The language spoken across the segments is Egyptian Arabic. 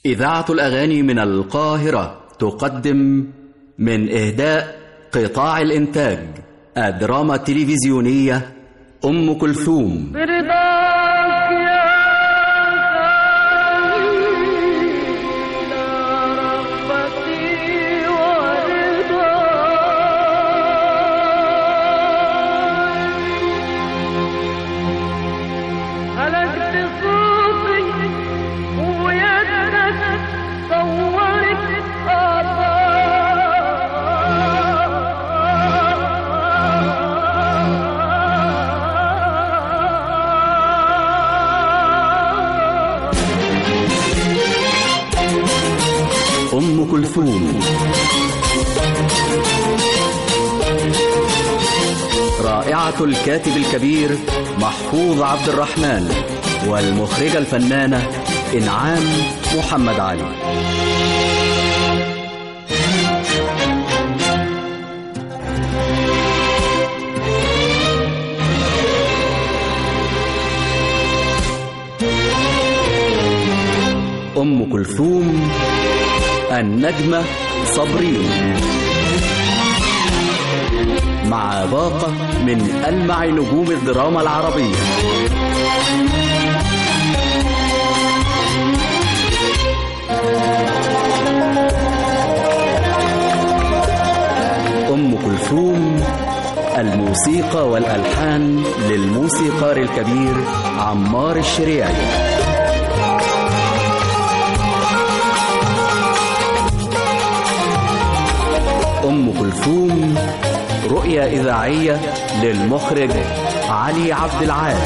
إذاعة الأغاني من القاهرة تقدم من إهداء قطاع الإنتاج الدراما التلفزيونية أم كلثوم برضاك يا خليل رغبتي ورضاي هلكت صوتي ويدك صورت أم كلثوم رائعة الكاتب الكبير محفوظ عبد الرحمن والمخرجة الفنانة إنعام محمد علي أم كلثوم النجمة صبرين مع باقة من ألمع نجوم الدراما العربية أم كلثوم الموسيقى والألحان للموسيقار الكبير عمار الشريعي أم كلثوم رؤية إذاعية للمخرج علي عبد العال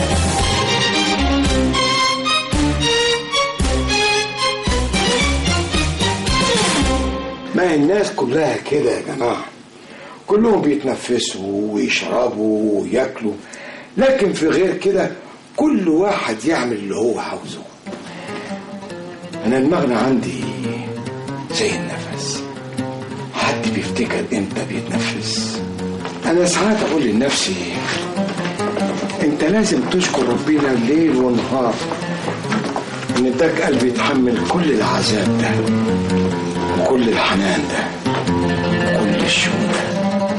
ما هي الناس كلها كده يا جماعة كلهم بيتنفسوا ويشربوا وياكلوا لكن في غير كده كل واحد يعمل اللي هو عاوزه أنا المغنى عندي زي النفس حد بيفتكر امتى بيتنفس أنا ساعات أقول لنفسي أنت لازم تشكر ربنا ليل ونهار إن اداك قلب يتحمل كل العذاب ده وكل الحنان ده وكل الشوق ده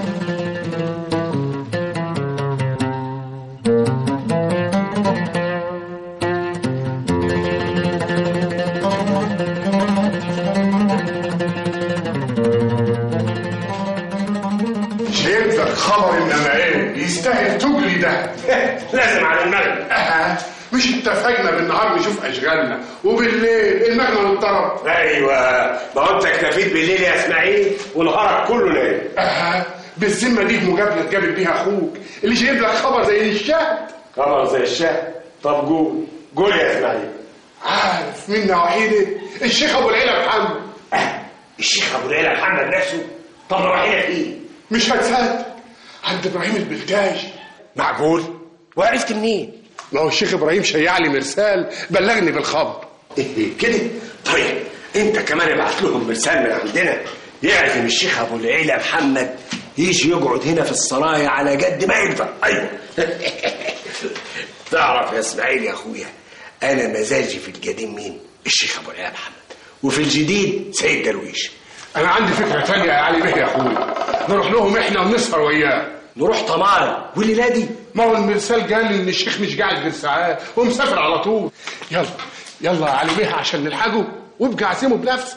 شايف خبر النمائم يستاهل تجري ده لازم على المغرب أه. مش اتفقنا بالنهار نشوف اشغالنا وبالليل المغنى والطرب ايوه ما هو انت اكتفيت بالليل يا اسماعيل ونهارك كله نايم أه. بالذمه دي مجابله تقابل بيها اخوك اللي جايب لك خبر زي الشهد خبر زي الشهد طب قول قول يا اسماعيل عارف مين نواحيده الشيخ ابو العيله محمد أه. الشيخ ابو العيله محمد نفسه طب رايحين فيه مش هتصدق عند ابراهيم البلتاجي معقول وعرفت منين ما هو الشيخ ابراهيم شيع لي مرسال بلغني بالخبر إيه كده طيب انت كمان ابعت لهم مرسال من عندنا يعرف ان الشيخ ابو العيله محمد يجي يقعد هنا في السرايا على قد ما يقدر ايوه تعرف يا اسماعيل يا اخويا انا مزاجي في القديم مين الشيخ ابو العيله محمد وفي الجديد سيد درويش انا عندي فكره تانية يا علي بيه يا اخويا نروح لهم احنا ونسهر وياه نروح طمان والليله دي ما هو المرسال قال ان الشيخ مش قاعد غير ساعات ومسافر على طول يلا يلا يا علي بيه عشان نلحقه وابقى عزمه بنفسك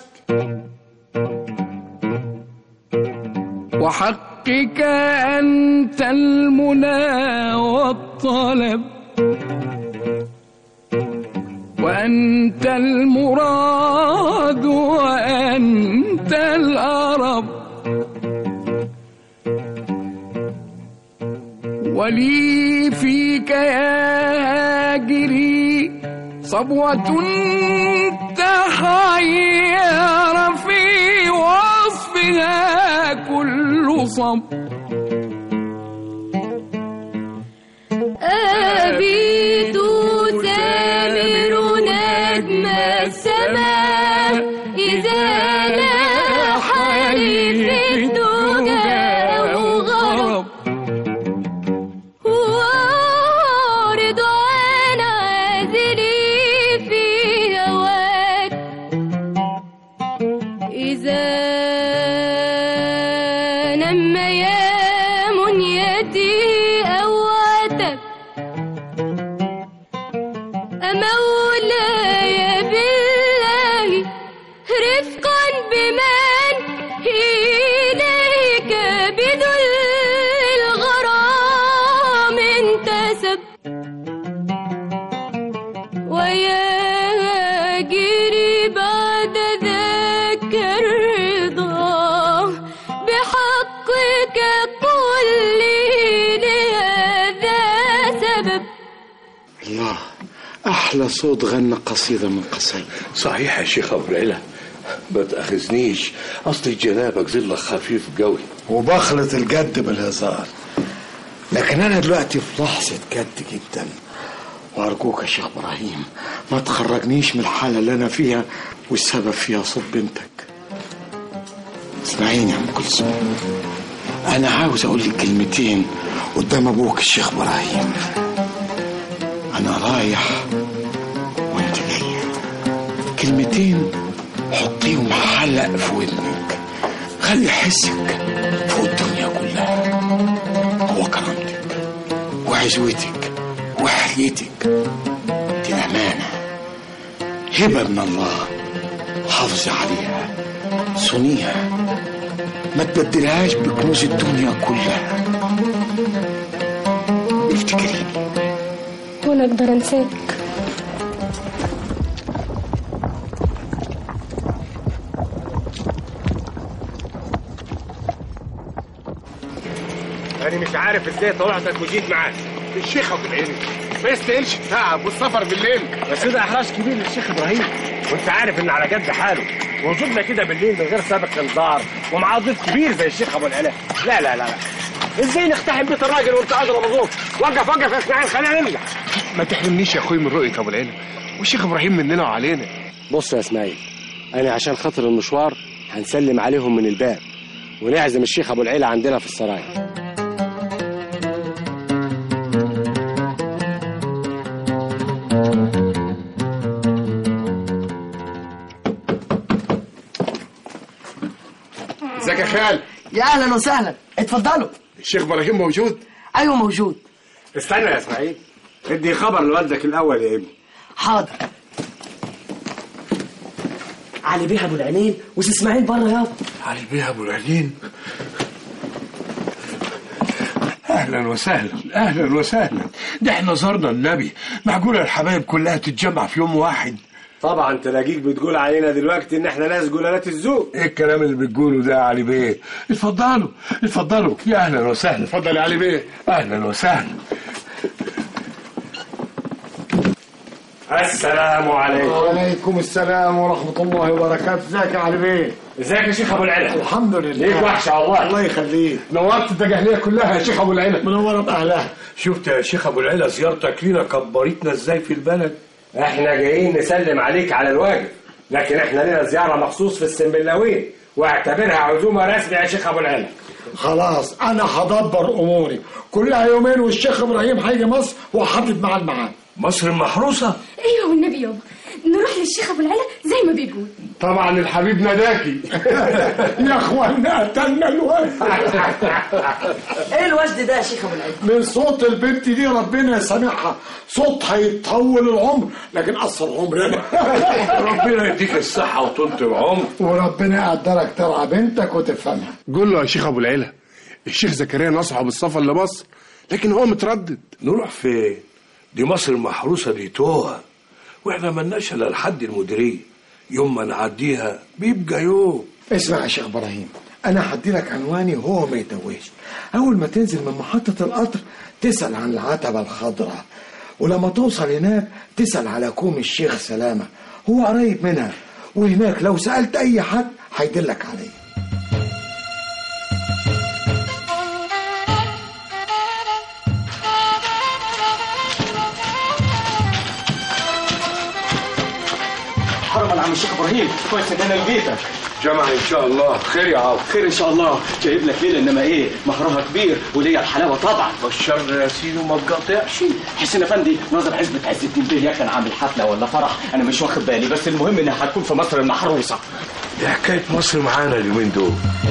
وحقك أنت المنى والطلب وأنت المراد وأنت الأرب ولي فيك يا هاجري صبوة تحير في وصفها كل صب أبيت ثامر نجم السماء إذا لاح لي في الدجى وغرب وارض عن عازلي في هواك أحزانا يا منيتي أواتك مولاي بالله رفقا بمن إليك بذل الغرام انتسب ويا جري بعد ذاك الرضا بحقك قل لي لهذا سبب الله احلى صوت غنى قصيده من قصيده صحيح يا شيخ ابو العلا ما تاخذنيش اصل جنابك ظلك خفيف قوي وبخلط الجد بالهزار لكن انا دلوقتي في لحظه جد جدا وارجوك يا شيخ ابراهيم ما تخرجنيش من الحاله اللي انا فيها والسبب فيها صوت بنتك اسمعيني يا ام كلثوم انا عاوز اقول لك كلمتين قدام ابوك الشيخ ابراهيم انا رايح وانت جايه كلمتين حطيهم حلق في ودنك خلي حسك فوق الدنيا كلها هو كرامتك وعزوتك وحريتك دي أمانة هبة من الله حافظي عليها صونيها ما تبدلهاش بكنوز الدنيا كلها افتكريني وانا اقدر انساك انا مش عارف ازاي طلعتك وجيت معاك الشيخ ابو العلا ما يستاهلش التعب والسفر بالليل بس ده احراج كبير للشيخ ابراهيم وانت عارف ان على قد حاله وجودنا كده بالليل من غير سابق انذار ومعاه ضيف كبير زي الشيخ ابو العلا لا لا لا لا ازاي نقتحم بيت الراجل وانت قادر مظبوط وقف وقف يا اسماعيل خلينا نرجع ما تحرمنيش يا اخوي من رؤيه ابو العلا والشيخ ابراهيم مننا وعلينا بص يا اسماعيل انا عشان خاطر المشوار هنسلم عليهم من الباب ونعزم الشيخ ابو العيله عندنا في السرايا ازيك يا خال يا اهلا وسهلا اتفضلوا الشيخ ابراهيم موجود ايوه موجود استنى يا اسماعيل ادي خبر لوالدك الاول يا ابني حاضر علي بيه ابو العينين وسي اسماعيل بره يابا علي بيه ابو العلين اهلا وسهلا اهلا وسهلا ده احنا زرنا النبي معقوله الحبايب كلها تتجمع في يوم واحد طبعا تلاقيك بتقول علينا دلوقتي ان احنا ناس جلالات الذوق ايه الكلام اللي بتقوله ده يا علي بيه اتفضلوا اتفضلوا يا اهلا وسهلا اتفضل يا علي بيه اهلا وسهلا السلام عليكم وعليكم السلام ورحمة الله وبركاته ازيك يا علي بيه ازيك يا شيخ ابو العلا الحمد لله ليك وحشه والله الله يخليك نورت الدجاهليه كلها يا شيخ ابو العلا منورة بأهلها شفت يا شيخ ابو العلا زيارتك لينا كبرتنا ازاي في البلد احنا جايين نسلم عليك على الواجب لكن احنا لنا زياره مخصوص في السنبلاوين واعتبرها عزومه رسمي يا شيخ ابو العلا خلاص انا هدبر اموري كلها يومين والشيخ ابراهيم هيجي مصر وحدد معاه الميعاد مصر المحروسه ايوه والنبي يابا نروح للشيخ ابو العلا زي ما بيقول طبعا الحبيب ناداكي يا اخوانا قتلنا الواد ايه الوجد ده يا شيخ ابو العينين من صوت البنت دي ربنا يسامحها صوت هيطول العمر لكن قصر عمرنا ربنا يديك الصحه وطولة العمر وربنا يقدرك ترعى بنتك وتفهمها قول له يا شيخ ابو العلا الشيخ زكريا نصحه بالسفر لمصر لكن هو متردد نروح فين دي مصر المحروسه دي توه واحنا ملناش الا لحد المديريه يوم ما نعديها بيبقى يوم اسمع يا شيخ ابراهيم انا هدي لك عنواني وهو ما يتوهش اول ما تنزل من محطه القطر تسال عن العتبه الخضراء ولما توصل هناك تسال على كوم الشيخ سلامه هو قريب منها وهناك لو سالت اي حد هيدلك عليه حرم عم الشيخ ابراهيم كويس ان انا لقيتك جمع ان شاء الله خير يا عوض خير ان شاء الله جايب لك ليله انما ايه مهرها كبير وليا الحلاوه طبعا والشر يا سيدي وما تقاطعش حسين افندي ناظر عزبة عز الدين بيه كان عامل حفله ولا فرح انا مش واخد بالي بس المهم انها هتكون في مصر المحروسه ايه حكايه مصر معانا اليومين دول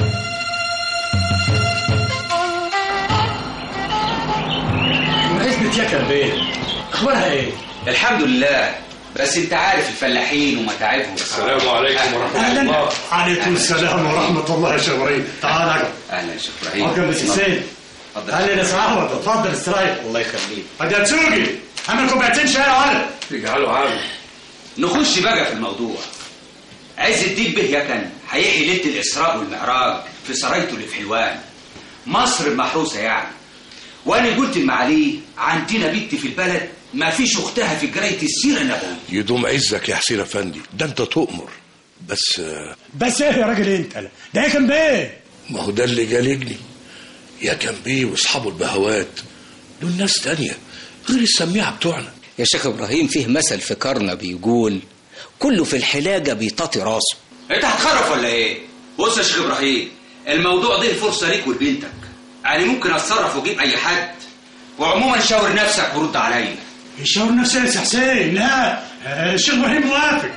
عزبة يا كلبين اخبارها ايه الحمد لله بس انت عارف الفلاحين ومتاعبهم السلام عليكم ورحمه اهلا عليكم السلام ورحمه الله يا شيخ ابراهيم تعال اقعد اهلا يا شيخ ابراهيم اقعد بس حسين اتفضل. اهلا يا صاحبي اتفضل استريح الله يخليك هذا تسوقي اعمل كوبايتين شاي يا ولد تجعله عامل نخش بقى في الموضوع عز الدين به يكن هيحيي ليله الاسراء والمعراج في سرايته اللي في حلوان مصر المحروسه يعني وانا قلت لمعاليه عندنا بنت في البلد ما فيش اختها في قرايه السيره النبويه يدوم عزك يا حسين افندي ده انت تؤمر بس آه، بس ايه يا راجل انت ده ايه كان بيه ما هو ده اللي جالجني يا كان بيه واصحابه البهوات دول ناس تانية غير السميعة بتوعنا يا شيخ ابراهيم فيه مثل في كرنة بيقول كله في الحلاجه بيطاطي راسه انت هتخرف ولا ايه بص يا شيخ ابراهيم الموضوع ده فرصه ليك ولبنتك يعني ممكن اتصرف واجيب اي حد وعموما شاور نفسك ورد عليا يشاور نفسه يا سي حسين لا آه، الشيخ ابراهيم موافق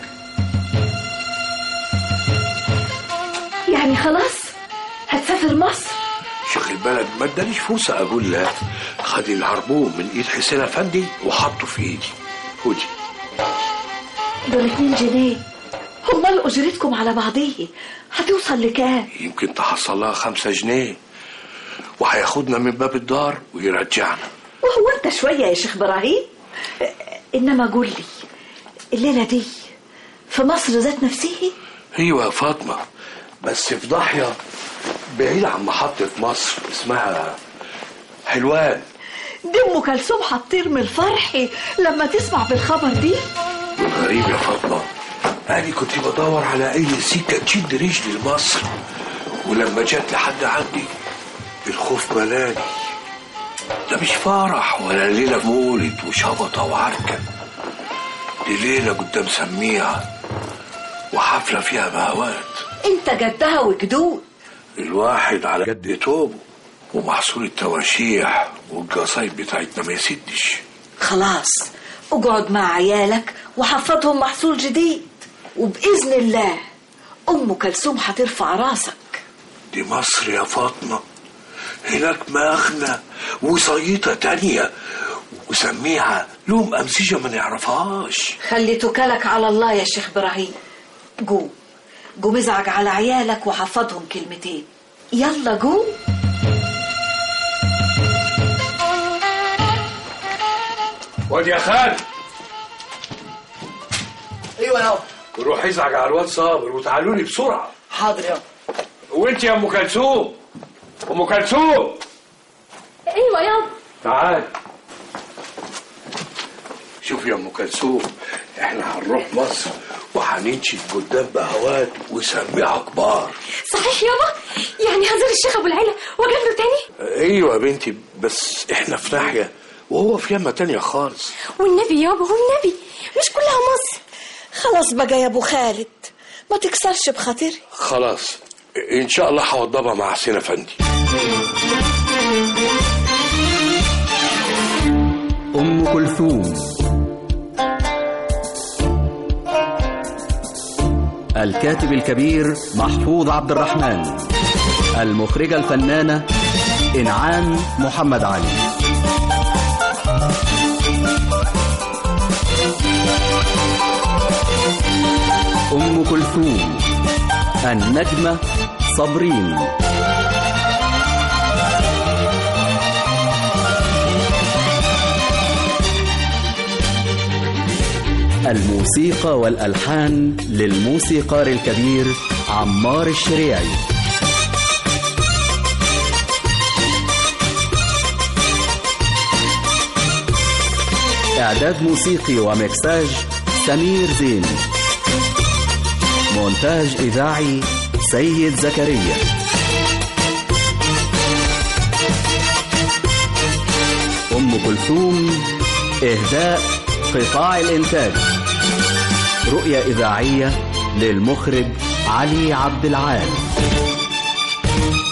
يعني خلاص هتسافر مصر شيخ البلد ما ادانيش فرصة أقول لا خد العربون من إيد حسين أفندي وحطه في إيدي خدي دول 2 جنيه امال اجرتكم على بعضيه هتوصل لكام يمكن تحصل لها خمسة جنيه وهياخدنا من باب الدار ويرجعنا وهو انت شويه يا شيخ ابراهيم انما قول لي الليله دي في مصر ذات نفسه أيوة يا فاطمة بس في ضاحية بعيد عن محطة مصر اسمها حلوان دي ام كلثوم هتطير من الفرح لما تسمع بالخبر دي غريب يا فاطمة أنا كنت بدور على أي سكة تشد رجلي لمصر ولما جت لحد عندي الخوف ملاني ده مش فرح ولا ليلة مولد وشبطة وعركة دي ليلة قدام سميعة وحفلة فيها بهوات انت جدها وجدود الواحد على قد توبه ومحصول التواشيح والقصايد بتاعتنا ما يسدش خلاص اقعد مع عيالك وحفظهم محصول جديد وبإذن الله أم كلثوم هترفع راسك دي مصر يا فاطمة هناك مغنى وصيطة تانية وسميها لهم أمسجة ما نعرفهاش خلي توكلك على الله يا شيخ إبراهيم قوم قوم ازعج على عيالك وحفظهم كلمتين يلا قوم واد يا خال ايوه يا روح ازعج على الواد صابر وتعالوا لي بسرعة حاضر يا وانت يا ام كلثوم ام كلثوم ايوه يابا تعال شوف يا ام كلثوم احنا هنروح مصر وهننشد قدام بهوات وسميعة كبار صحيح يابا يعني هزار الشيخ ابو العلا وجاب له تاني ايوه يا بنتي بس احنا في ناحية وهو في يمة تانية خالص والنبي يابا والنبي مش كلها مصر خلاص بقى يا ابو خالد ما تكسرش بخاطري خلاص ان شاء الله هوضبها مع حسين افندي أم كلثوم الكاتب الكبير محفوظ عبد الرحمن المخرجة الفنانة إنعام محمد علي أم كلثوم النجمة صابرين الموسيقى والألحان للموسيقار الكبير عمار الشريعي إعداد موسيقي ومكساج سمير زين مونتاج إذاعي سيد زكريا أم كلثوم إهداء قطاع الإنتاج رؤية إذاعية للمخرج علي عبد العال